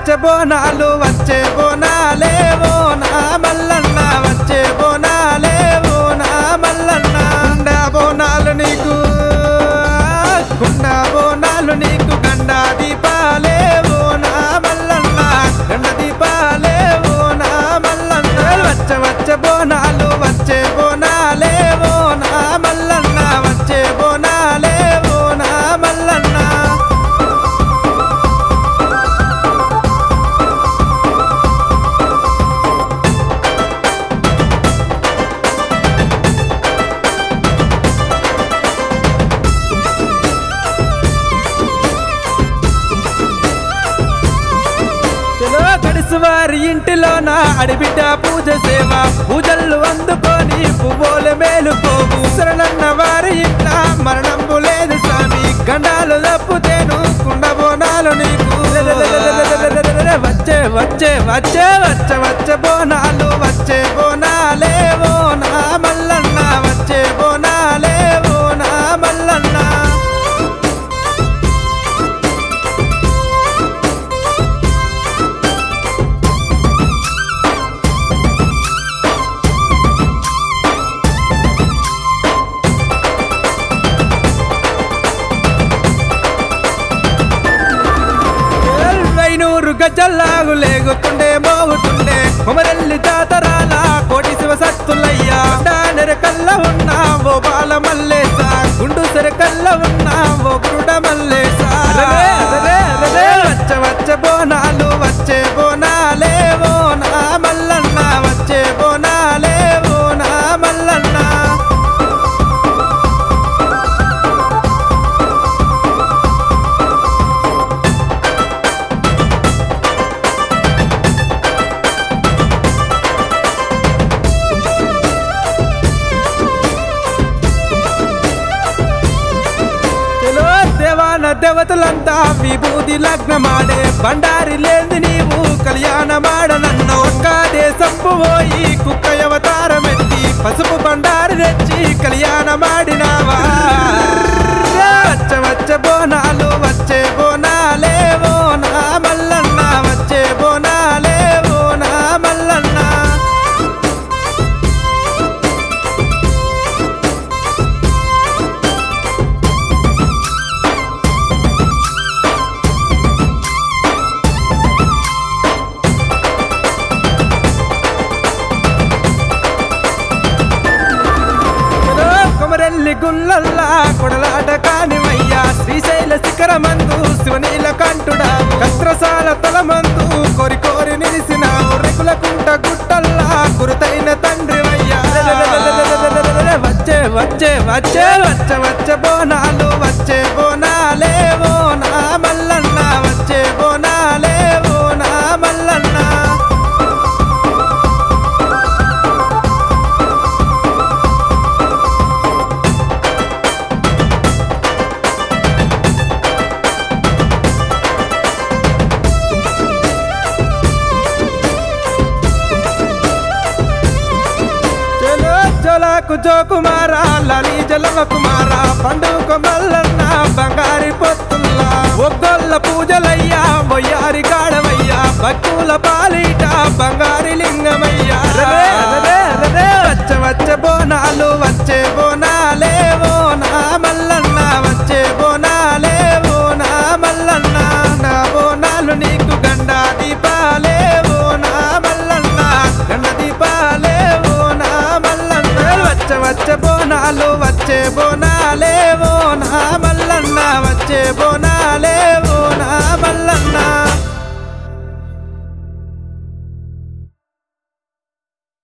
వచ్చే బోనాలు వచ్చే బోనాలే బోనా మల్లన్న వచ్చే బోనాలే బోనా మల్లన్న కుండ బోనాలు నీకు కుండ బోనాలు నీకు గండ దీపాలే బోనా మల్లన్న గండ దీపాలే బోనా మల్లన్న వచ్చే వచ్చే బోనాలు వచ్చే బోనాలే బోనా మల్లన్న వచ్చే బోనాలే బోనా మల్లన్న చలో గడుసు వారి ఇంటిలోన అడిబిడ్డ పూజ సేవ పూజలు అందుకొని పువ్వులు మేలుకోవు శరణన్న వారి ఇంట మరణంబు లేదు స్వామి గండాలు తప్పుతేను కుండ బోనాలు నీకు వచ్చే వచ్చే వచ్చే వచ్చే వచ్చే బోనాలు వచ్చే బోనాలే బోనా మల్లన్న వచ్చే బోనాలే బోనా మల్లన్న ఐనూరు గజ్జల్లాగు లేగుతుండే మోగుతుండే కొమరెల్లి జాతరాల కోటి శివ సత్తులయ్యా నెరకల్ల ఉన్నా ఓ బాల మల్లేస గుండు సెరకల్ల ఉన్నా ఓ బురుడ మల్లేస వచ్చ వచ్చ బోనాలు వచ్చే బోనాలే బోనా మల్లన్న వచ్చే బోనాలే బోనా మల్లన్న చెలో దేవాన దేవతలంతా విభూతి లగ్నమాడే బండారి లేని నీవు కళ్యాణమాడనన్న ఒక్క దేశంపు పోయి కుక్క అవతారమెత్తి పసుపు బండారి తెచ్చి కళ్యాణమాడినావా వచ్చ వచ్చ బోనాలు వచ్చే బోనాలే బోనా మల్లన్న వచ్చే బోనాలే బోనా మల్లన్న ఏదో కొమరెల్లి గుల్లల్లా కొడలాట కానివయ్యా శ్రీశైల శిఖరమందు శివనీల కంటుడా కస్త్రసాల తలమందు కోరి కోరి నిలిసినావు రెగుల కుంట గుట్టల్లా గురుతైన తండ్రివయ్యా వచ్చే వచ్చే వచ్చే వచ్చే వచ్చే బోనాలు వచ్చే బోనాలే బోనా మల్లన్న వచ్చే బోనాలే బోనా మల్లన్న చలో చలకు జోకుమారా లలి జలవ కుమార పండుగ మల్లన్న బంగారి పొత్తుల్లా ఒగ్గొల్ల పూజలయ్యా బొయ్యారి గాడవయ్యా భక్తుల పాలిట బంగారి లింగమయ్యా వచ్చ వచ్చ బోనాలు వచ్చే బోనాలే బోనా మల్లన్న వచ్చే బోనాలే బోనా మల్లన్న నా బోనాలు నీకు గండా దీపాలే బోనా మల్లన్న గండ దీపాలే బోనా మల్లన్న వచ్చ వచ్చ బోనాలు వచ్చే బోనాలే